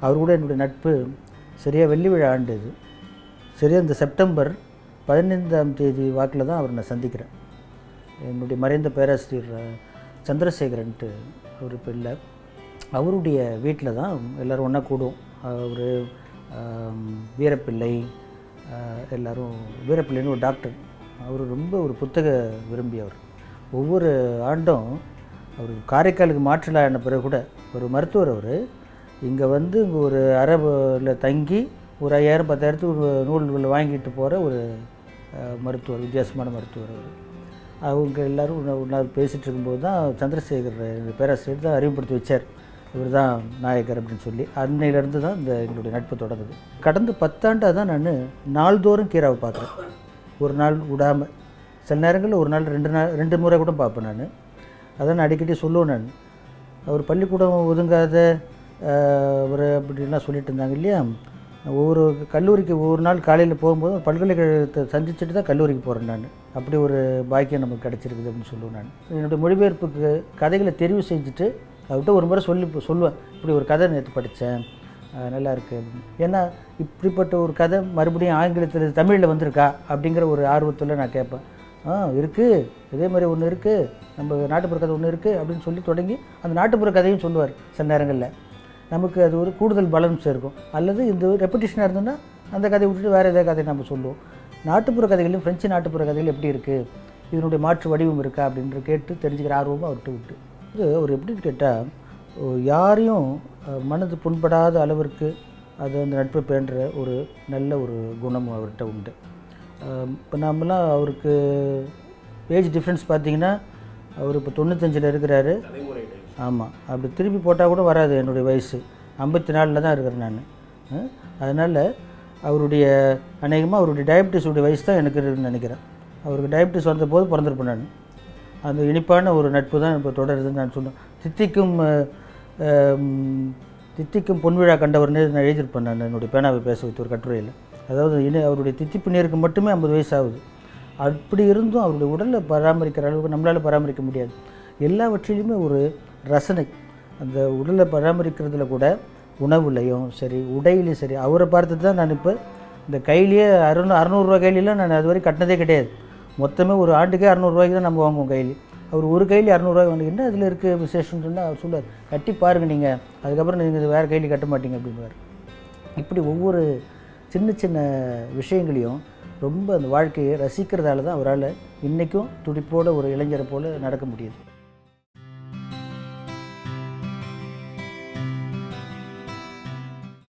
அவர் கூட என்னுடைய நட்பு சரியாக வெள்ளி விழா ஆண்டு இது சரியாக இந்த செப்டம்பர் பதினைந்தாம் தேதி வாக்கில் தான் அவர் நான் சந்திக்கிறேன் என்னுடைய மறைந்த பேராசிரியர் அஹ், சந்திரசேகரன்ட்டு அவர் இப்போ இல்லை அவருடைய வீட்டில் தான் எல்லோரும் ஒன்றா கூடுவோம் அவர் வீரப்பிள்ளை அஹ், எல்லாரும் வீரப்பிள்ளைன்னு ஒரு டாக்டர் அவர் ரொம்ப ஒரு புத்தக விரும்பியவர் ஒவ்வொரு ஆண்டும் அவர் காரைக்காலுக்கு மாற்றலான பிறகு கூட ஒரு மருத்துவர் அவர் இங்கே வந்து இங்கே ஒரு அரபில் தங்கி ஒரு ஐயாயிரம் பத்தாயிரத்துக்கு ஒரு நூல்கள் வாங்கிட்டு போகிற ஒரு அஹ், மருத்துவர் வித்தியாசமான மருத்துவர் அவர் அவங்க எல்லாரும் ஒன்றா ஒன்றா பேசிகிட்டு இருக்கும்போது தான் சந்திரசேகர் எங்கள் பேராசிரியர் தான் அறிமுகப்படுத்தி வச்சார் இவர் தான் நாயக்கர் அப்படின்னு சொல்லி அன்னையிலேருந்து தான் இந்த எங்களுடைய நட்பு தொடங்குது கடந்த பத்தாண்டாக தான் நான் நாள்தோறும் கீராவை பார்க்குறேன் ஒரு நாள் விடாமல் சில நேரங்களில் ஒரு நாள் ரெண்டு நாள் ரெண்டு முறை கூட பார்ப்பேன் நான் அதான் நான் அடிக்கடி சொல்லுவேன் நான் அவர் பள்ளிக்கூடம் ஒதுங்காத ஆஹ், ஒரு அப்படின்லாம் சொல்லிட்டு இருந்தாங்க இல்லையா நான் ஒவ்வொரு கல்லூரிக்கு ஒவ்வொரு நாள் காலையில் போகும்போது பல்கலைக்கழகத்தை சந்திச்சுட்டு தான் கல்லூரிக்கு போகிறேன் நான் அப்படி ஒரு பாக்கியம் நமக்கு கிடச்சிருக்குது அப்படின்னு சொல்லுவேன் நான் என்னுடைய மொழிபெயர்ப்புக்கு கதைகளை தெரிவு செஞ்சுட்டு அவர்கிட்ட ஒரு முறை சொல்லி சொல்லுவேன் இப்படி ஒரு கதை நேற்று படித்தேன் நல்லா இருக்கு அப்படின்னு. ஏன்னா இப்படிப்பட்ட ஒரு கதை மறுபடியும் ஆங்கிலத்தில் தமிழில் வந்திருக்கா அப்படிங்கிற ஒரு ஆர்வத்தில் நான் கேட்பேன் ஆ இருக்குது இதே மாதிரி ஒன்று இருக்குது நம்ம நாட்டுப்புற கதை ஒன்று இருக்குது அப்படின்னு சொல்லி தொடங்கி அந்த நாட்டுப்புற கதையும் சொல்லுவார் சில நேரங்களில் நமக்கு அது ஒரு கூடுதல் பலம் சேர்க்கும் அல்லது இந்த ரெப்படிஷனாக இருந்ததுன்னா அந்த கதையை விட்டுட்டு வேறு ஏதாவது கதையை நம்ம சொல்லுவோம் நாட்டுப்புற கதைகளும் ஃப்ரெஞ்சு நாட்டுப்புற கதைகள் எப்படி இருக்குது இதனுடைய மாற்று வடிவம் இருக்கா அப்படின்ற கேட்டு தெரிஞ்சுக்கிற ஆர்வமும் அவர்கிட்ட விட்டு இது அவர் எப்படின்னு கேட்டால் யாரையும் அஹ், மனது புண்படாத அளவிற்கு அது அந்த நட்பை பேணுற ஒரு நல்ல ஒரு குணமும் அவர்கிட்ட உண்டு இப்போ நாமெல்லாம் அவருக்கு ஏஜ் டிஃப்ரென்ஸ் பார்த்தீங்கன்னா அவர் இப்போ தொண்ணூத்தஞ்சில் இருக்கிறாரு ஆமாம் அப்படி திருப்பி போட்டால் கூட வராது என்னுடைய வயசு ஐம்பத்தி நாலில் தான் இருக்கிறேன் நான் அதனால் அவருடைய அநேகமாக அவருடைய டயபிட்டிஸுடைய வயசு தான் எனக்கு இருக்குன்னு நினைக்கிறேன் அவருக்கு டயபிட்டிஸ் வந்தபோது பிறந்திருப்பேன் நான் அந்த இனிப்பான ஒரு நட்பு தான் இப்போ தொடருதுன்னு நான் சொன்னேன் தித்திக்கும் அஹ், ஹம், தித்திக்கும் பொன்விழா கண்டவர்னு நான் எழுதியிருப்பேன் நான் என்னுடைய பேனாவை பேச வைத்த ஒரு கட்டுரையில் அதாவது இனி அவருடைய தித்திப்பு நேருக்கு மட்டுமே ஐம்பது வயசு ஆகுது அப்படி இருந்தும் அவருடைய உடலை பராமரிக்கிற அளவுக்கு நம்மளால் பராமரிக்க முடியாது எல்லாவற்றிலையுமே ஒரு ரசனை அந்த உடலை பராமரிக்கிறதுல கூட உணவுலையும் சரி உடையிலையும் சரி அவரை பார்த்து தான் நான் இப்போ இந்த கையிலேயே அறுநூ அறநூறுரூவா கையிலாம் நான் அது வரைக்கும் கட்டினதே கிடையாது மொத்தமே ஒரு ஆண்டுக்கே அறநூறுவாய்க்கு தான் நம்ம வாங்குவோம் கைலி அவர் ஒரு கைலி அறநூறுவாய் வாங்க என்ன அதில் இருக்க விசேஷம்னு சொன்னால் அவர் சொல்லுவார் கட்டி பாருங்க நீங்கள் அதுக்கப்புறம் நீங்கள் வேறு கைலி கட்ட மாட்டீங்க அப்படின்வார் இப்படி ஒவ்வொரு சின்ன சின்ன விஷயங்களையும் ரொம்ப அந்த வாழ்க்கையை ரசிக்கிறதால தான் அவரால் இன்றைக்கும் துடிப்போட ஒரு இளைஞரை போல் நடக்க முடியுது